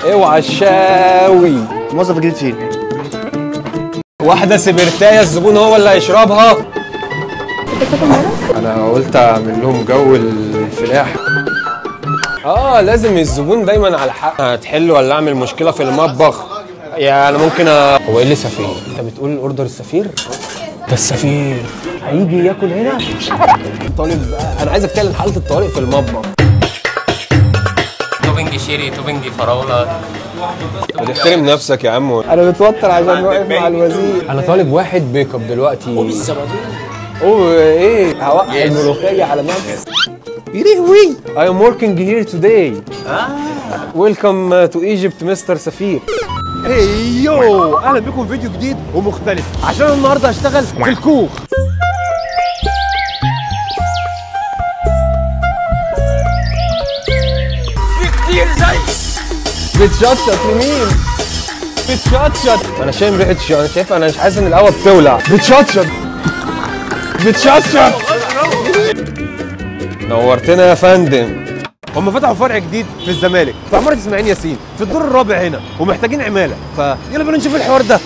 اوعى الشاوي موظف جديد فين؟ واحدة سبرتاية الزبون هو اللي هيشربها انت بتاكل مرة؟ انا قلت اعمل لهم جو الفلاح اه لازم الزبون دايما على حق هتحل ولا اعمل مشكله في المطبخ يا انا ممكن أ... هو ايه اللي سفير انت بتقول اوردر السفير ده السفير هيجي ياكل هنا طالب انا عايز اتكلم حاله الطوارئ في المطبخ توبنج شيري توبنج فراوله هتحترم نفسك يا عم انا متوتر عشان واقف مع الوزير انا طالب واحد بيك اب دلوقتي اوه ايه هوقع الملوخيه على نفسي يلهوي I am working here today Welcome uh, to Egypt Mr. سفير هي يو اهلا بكم في فيديو جديد ومختلف عشان النهارده هشتغل في الكوخ بتشطشط لمين؟ بتشطشط انا شايف ريحه شو انا شايف انا مش حاسس ان القهوه بتولع بتشطشط بتشطشط نورتنا يا فندم هم فتحوا فرع جديد في الزمالك في عماره اسماعيل ياسين في الدور الرابع هنا ومحتاجين عماله فيلا بينا نشوف الحوار ده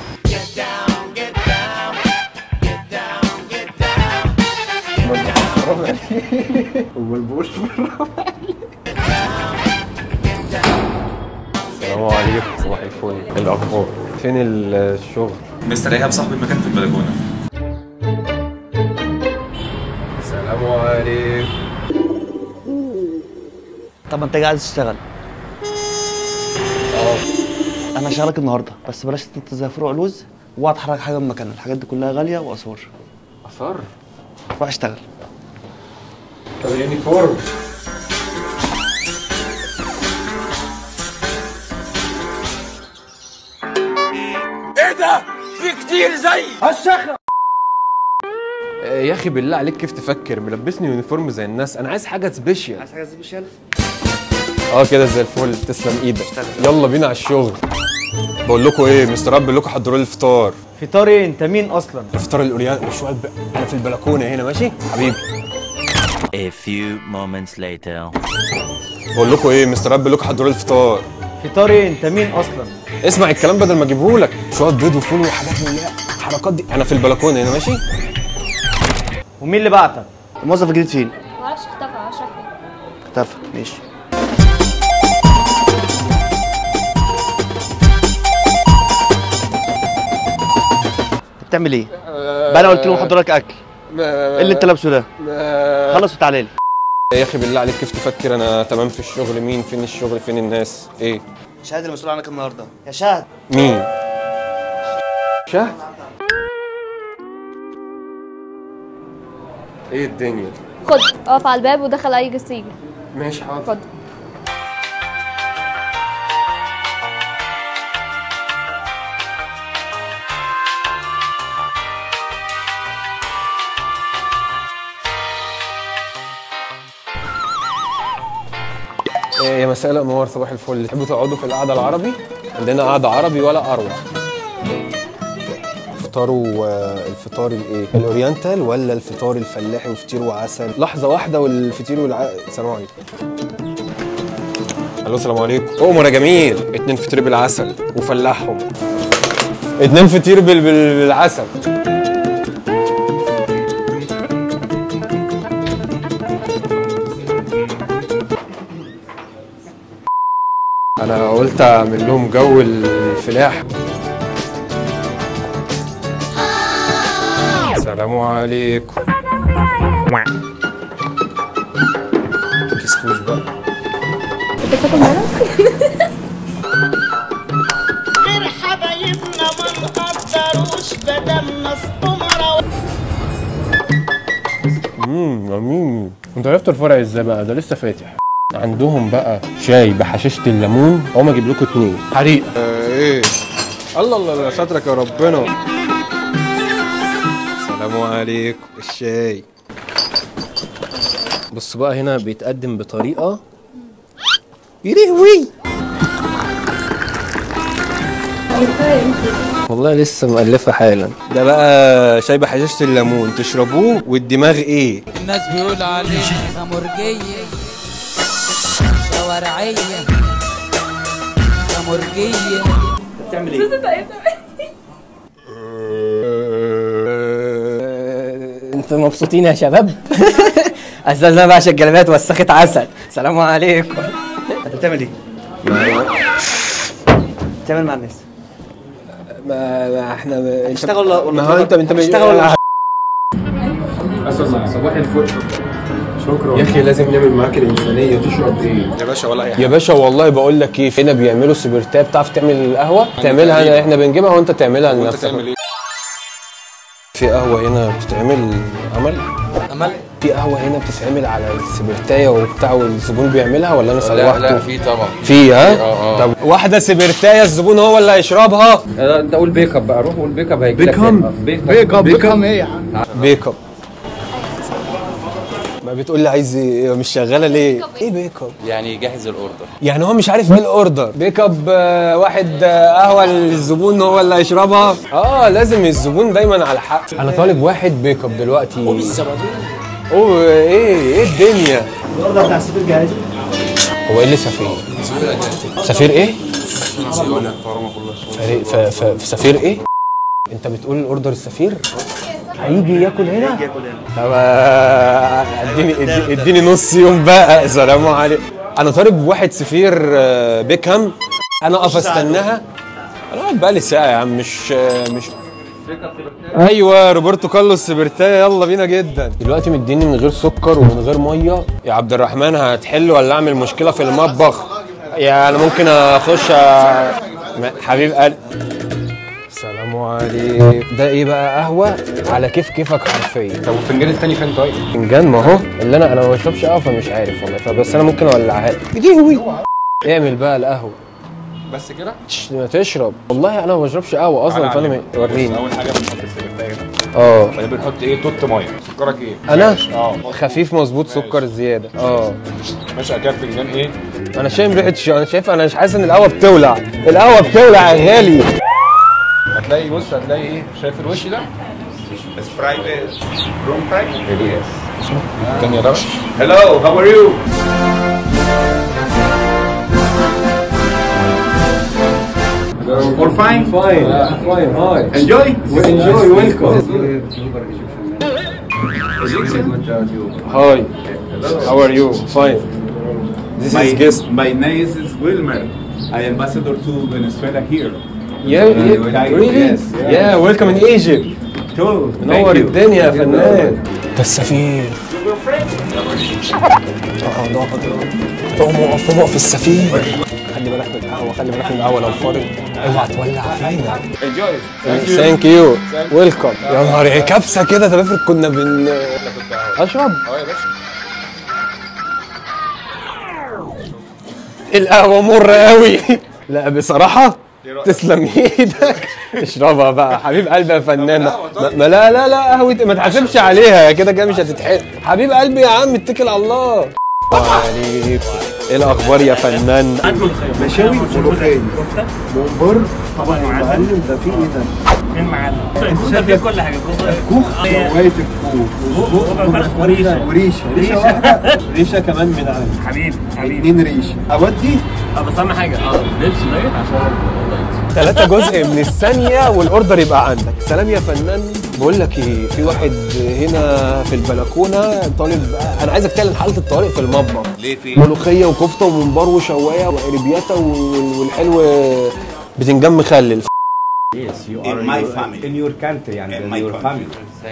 السلام عليكم صباح الفل إيه الاخبار فين الشغل مستر ايهاب صاحب المكان في البلكونه السلام عليكم طب ما انت قاعد تشتغل اه انا هشغلك النهارده بس بلاش تنط زي فروع لوز واوعى تحرك حاجه من مكانها الحاجات دي كلها غاليه واثار اثر روح اشتغل طب اليونيفورم يا اخي بالله عليك كيف تفكر ملبسني يونيفورم زي الناس انا عايز حاجه سبيشال عايز حاجه سبيشال اه كده زي الفل تسلم ايدك يلا بينا على الشغل بقول لكم ايه مستر رب بيقول لكم حضروا لي الفطار فطار ايه انت مين اصلا الفطار الاوريان وشويه بقى انا في البلكونه هنا ماشي حبيبي A few moments later. بقول لكم ايه مستر رب بيقول لكم حضروا لي الفطار فطار ايه انت مين اصلا اسمع الكلام بدل ما اجيبه لك شويه بيض وفول وحاجات من اللي هي الحركات دي انا في البلكونه هنا ماشي ومين اللي بعتك الموظف الجديد فين؟ معرفش اختفى اشرح لي اختفى ماشي أنت بتعمل ايه؟ بقى انا قلت لهم حضر لك اكل ايه اللي انت لابسه ده؟ خلص وتعالى لي يا اخي بالله عليك كيف تفكر انا تمام في الشغل مين فين الشغل فين الناس ايه شاهد المسؤول عنك النهارده يا شاهد مين شهد ايه الدنيا خد اقف على الباب ودخل اي جسيجي ماشي حاضر خد إيه يا مساء الانوار صباح الفل تحبوا تقعدوا في القعده العربي عندنا قعده عربي ولا اروع فطاروا آه، الفطار الايه الاورينتال ولا الفطار الفلاحي وفطير وعسل لحظه واحده والفطير والع السلام عليكم الو السلام عليكم اؤمر يا جميل اتنين فطير بالعسل وفلاحهم اتنين فطير بال... بال... بالعسل انا قلت اعمل لهم جو الفلاح السلام عليكم تكسفوش بقى انت بتاكل مرة؟ غير حبايبنا ما نقدروش بدل ناس أمرا امم جميل انت عرفت الفرع ازاي بقى ده لسه فاتح عندهم بقى شاي بحشيشه الليمون اقوم اجيب لكم اتنين حريقه ايه الله الله الله سترك يا ربنا السلام عليكم الشاي بص بقى هنا بيتقدم بطريقه يلهوي والله لسه مؤلفه حالا ده بقى شاي بحشيشه الليمون تشربوه والدماغ ايه الناس بيقول عليها خمرجية شوارعية مرجية بتعمل ايه؟ انتوا مبسوطين يا شباب اساسا انا بعشق الجلابيات وسخت عسل سلام عليكم انت بتعمل ايه؟ بتعمل مع الناس ما, ما احنا ما انت اشتغل ولا ما هو انت انت مش- اشتغل ولا صباح الفل شكرا يا اخي لازم نعمل معاك الانسانيه تشرب ايه يا باشا ولا اي حاجه يا باشا والله بقول لك ايه هنا بيعملوا سبرتاه بتعرف تعمل القهوه تعملها احنا بنجيبها وانت تعملها وانت لنفسك تعمل ايه في قهوه هنا بتتعمل عمل امل في قهوه هنا بتتعمل على السبرتايه وبتاع والزبون بيعملها ولا انا لا سوحته لا في طبعا في ها اه، اه. طب واحده سبرتايه الزبون هو اللي هيشربها انت قول بيك اب بقى روح قول بيك اب هيجي بيك اب؟ بيك اب بيك اب ايه يا عم بيك اب ما بتقول لي عايز ايه مش شغاله ليه ايه بيك اب يعني جهز الاوردر يعني هو مش عارف ايه الاوردر بيك اب آه، واحد آه، قهوه للزبون هو اللي هيشربها اه لازم الزبون دايما على حق انا طالب واحد بيك اب دلوقتي اوه ايه ايه الدنيا الاوردر بتاع السفير جاهز هو ايه اللي سفير سفير ايه فريق ف... ف... في سفير ايه انت بتقول الاوردر السفير هيجي ياكل هنا ياكل هنا طب آه، اديني ادي- اديني نص يوم بقى سلام عليكم انا طالب واحد سفير آه، بيكهام انا اقف استناها انا قاعد بقالي ساعه يا عم مش آه، مش ايوه روبرتو كارلوس سبرتايا يلا بينا جدا دلوقتي مديني من غير سكر ومن غير ميه يا عبد الرحمن هتحل ولا اعمل مشكله في المطبخ يا انا ممكن اخش أ- ما- حبيب قلبي السلام عليكم ده ايه بقى قهوه على كيف كيفك حرفيا طب والفنجان التاني فين طيب؟ فنجان ما هو اللي انا انا ما بشربش قهوه فمش عارف والله فبس انا ممكن اولعها لك بديهوي اعمل بقى القهوه بس كده تش- ما تشرب والله انا ما بشربش قهوه اصلا فانا م- وريني اول حاجه بنحط السبرتايه هنا اه بعدين بنحط ايه توت ميه سكرك ايه انا اه خفيف مظبوط سكر زياده اه ماشي كده فنجان ايه انا شايف ريحه شو انا شايف انا مش حاسس ان القهوه بتولع القهوه بتولع يا غالي هتلاقي بص هتلاقي ايه شايف الوش ده سبرايت روم برايت تاني يا درش هلو هاو ار يو All fine? فاين فاين هاي Enjoy? enjoy welcome هاي how are you fine this is guest My name is Wilmer. I ambassador to Venezuela here. yeah, yeah really Yes, yeah. yeah welcome in Egypt Too. نور الدنيا يا فنان ده السفير اه نقعد قوم اقف قوم اقف السفير خلي بالك من القهوه خلي بالك من القهوه لو فارض اوعى تولع فينا Enjoy. ثانك يو ويلكم يا نهار ايه كبسه كده طب افرض كنا بن اشرب اه يا باشا القهوه مر قوي لا بصراحه تسلم ايدك اشربها بقى حبيب قلبي يا فنان ما, ما لا لا لا قهوه ما تحاسبش عليها يا كده كده مش هتتحرق حبيب قلبي يا عم اتكل على الله عليك ايه الاخبار يا فنان مشاوي ملوخيه ممبار طبعا المعلم ده فيه ايه ده؟ انت شايف كل حاجه كوخ روايه الكوخ وريشه وريشه ريشه واحده ريشه كمان من عندي حبيبي حبيبي اتنين ريشه اودي اه بس اهم حاجه اه لبس دايت عشان ثلاثة جزء من الثانية والاوردر يبقى عندك سلام يا فنان بقول لك ايه في واحد هنا في البلكونة طالب انا عايز اتكلم حالة الطوارئ في المطبخ ليه في ملوخية وكفتة وممبار وشواية وقربياتة وال- والحلو بتنجان مخلل In my family. In your country and in your family.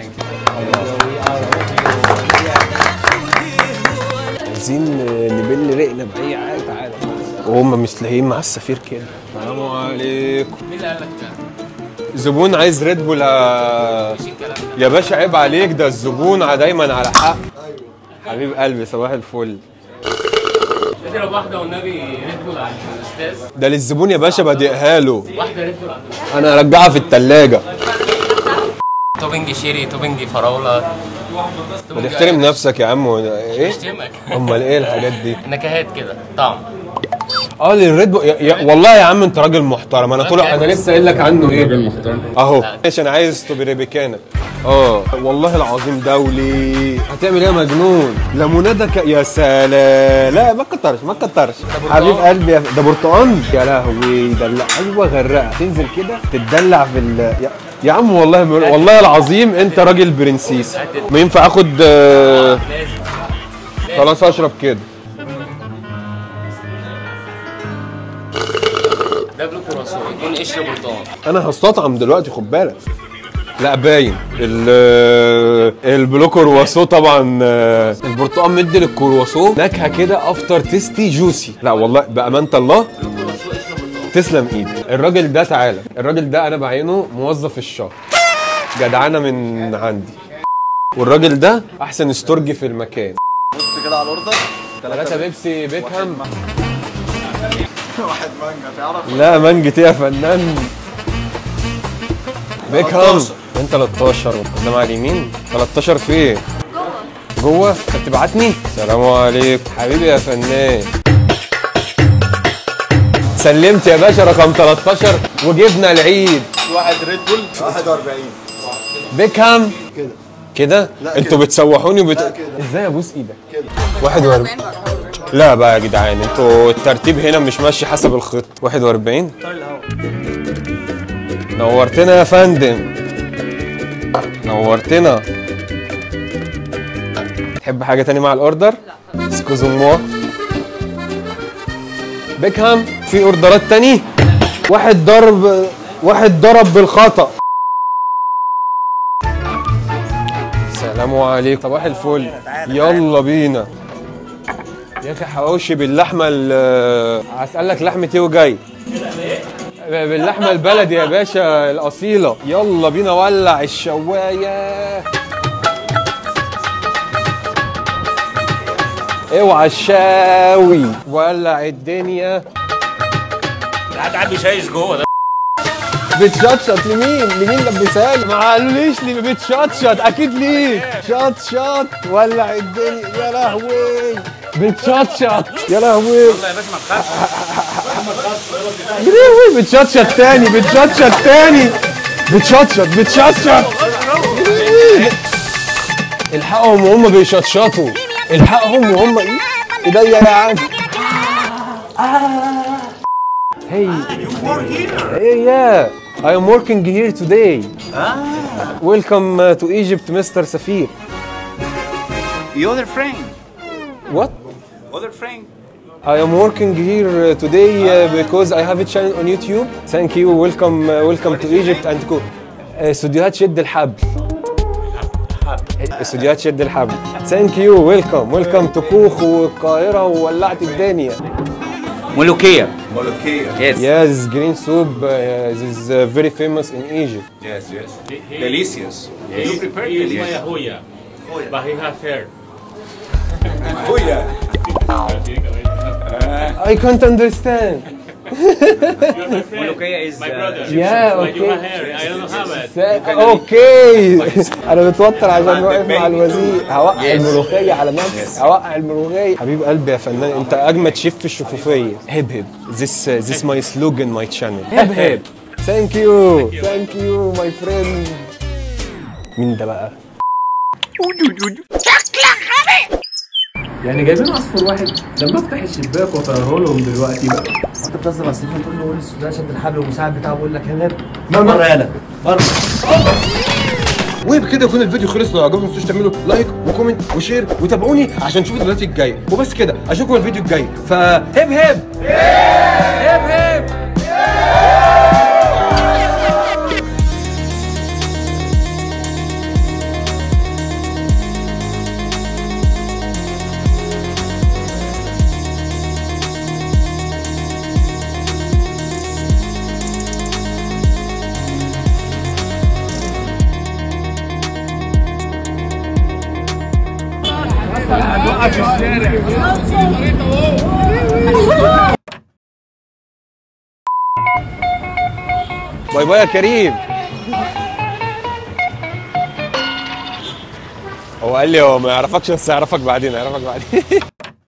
عايزين نبل رقنا بأي حاجة تعالى وهم مستلهين مع السفير كده السلام عليكم مين اللي قال لك ده؟ زبون عايز ريد بول يا- يا باشا عيب عليك ده الزبون دايما على حق حبيب قلبي صباح الفل اضرب واحده والنبي ريد بول على الاستاذ ده للزبون يا باشا بادئها له واحده ريد بول على انا ارجعها في التلاجة توبنج شيري توبنج فراوله ما تحترم نفسك يا عم وأنا- ايه اشتمك امال ايه الحاجات دي نكهات كده طعم اه للريد بول يا... يا... والله يا عم انت راجل محترم انا طول انا لسه قايل لك عنه ايه راجل محترم اهو ماشي انا عايز ستروبري بكانك اه والله العظيم دولي هتعمل ايه يا مجنون ليموناده ك... يا سلام لا ما تكترش ما تكترش حبيب قلبي يا... ده برتقال يا لهوي ده لا ايوه غرقه تنزل كده تتدلع في ال... يا... يا عم والله والله العظيم انت راجل برنسيس ما ينفع اخد آه، خلاص اشرب كده ده بلو كرواسون يكون قشر برتقال انا هستطعم دلوقتي خد بالك لا باين ال- البلو كرواسو طبعا آه، البرتقال مدي للكرواسون نكهه كده افتر تيستي جوسي لا والله بامانه الله تسلم ايدك الراجل ده تعالى الراجل ده انا بعينه موظف الشهر جدعانه من عندي والراجل ده احسن استرجي في المكان بص كده على الاوردر ثلاثة بيبسي بيكهام واحد مانجا تعرف لا مانجت ايه يا فنان بيكهام انت 13 قدام على اليمين 13 فين؟ جوه انت بتبعتني؟ السلام عليكم حبيبي يا فنان سلمت يا باشا رقم 13 وجبنا العيد واحد ريد بول 41 بيكهام كده كده لا انتوا كده. بتسوحوني وبت... لا كده. ازاي ابوس ايدك كده 41 لا بقى يا جدعان انتوا الترتيب هنا مش ماشي حسب الخط 41 نورتنا يا فندم نورتنا تحب حاجة تاني مع الاوردر؟ لا اسكوزو موا بيكهام في اوردرات تاني؟ واحد ضرب واحد ضرب بالخطأ السلام عليكم صباح الفل يلا بينا يا اخي حواوشي باللحمه ال هسألك لحمة ايه وجاي باللحمه البلدي يا باشا الاصيله يلا بينا ولع الشوايه اوعى الشاوي ولع الدنيا قاعد قاعد بيشيش جوه ده بتشطشط لمين؟ لمين لبسها لي؟ ما قالوليش لي بتشطشط اكيد ليك شط شط ولع الدنيا يا لهوي بتشطشط يا لهوي يلا يا باشا ما تخافش يا لهوي بتشطشط تاني بتشطشط تاني بتشطشط بتشطشط الحقهم وهم بيشطشطوا الحقهم وهم ايه؟ ايديا يا عم Hey. Hey, yeah. I am working here today. Welcome uh, to Egypt, Mr. Safir. You other friend? What? Other friend? I am working here uh, today uh, because I have a channel on YouTube. Thank you. Welcome, uh, welcome to Egypt and go. Uh, استوديوهات شد الحبل. استوديوهات شد الحبل. Thank you. Welcome. Welcome to كوخ والقاهرة وولعت الدنيا. ملوكية. Molokhia. Yes. Yes, green soup uh, this is uh, very famous in Egypt. Yes, yes. Delicious. You prepared He is my delicious. Ahoya. But he has hair. Oh yeah. I can't understand. ملوكية is My uh, brother. Yeah, But you okay. have hair. I don't have it. اوكي انا متوتر عشان واقف مع الوزير هوقع الملوخيه على نفسي هوقع الملوخيه حبيب قلبي يا فنان انت اجمد شيف في الشفوفيه هب هب this uh, this my slogan my channel هب هب thank you thank you my friend مين ده بقى يعني جايبين عصفور واحد لما افتح الشباك واطيره لهم دلوقتي بقى انت بتهزر اصل انت تقول له قول السودان شد الحبل والمساعد بتاعه بيقول لك هنا بره يالا بره وبكده يكون الفيديو خلص لو عجبكم ما تنسوش تعملوا لايك وكومنت وشير وتابعوني عشان تشوفوا الفيديوهات الجايه وبس كده اشوفكم الفيديو الجاي فهب هب هب هب باي باي يا كريم هو قال لي هو ما يعرفكش بس يعرفك بعدين يعرفك بعدين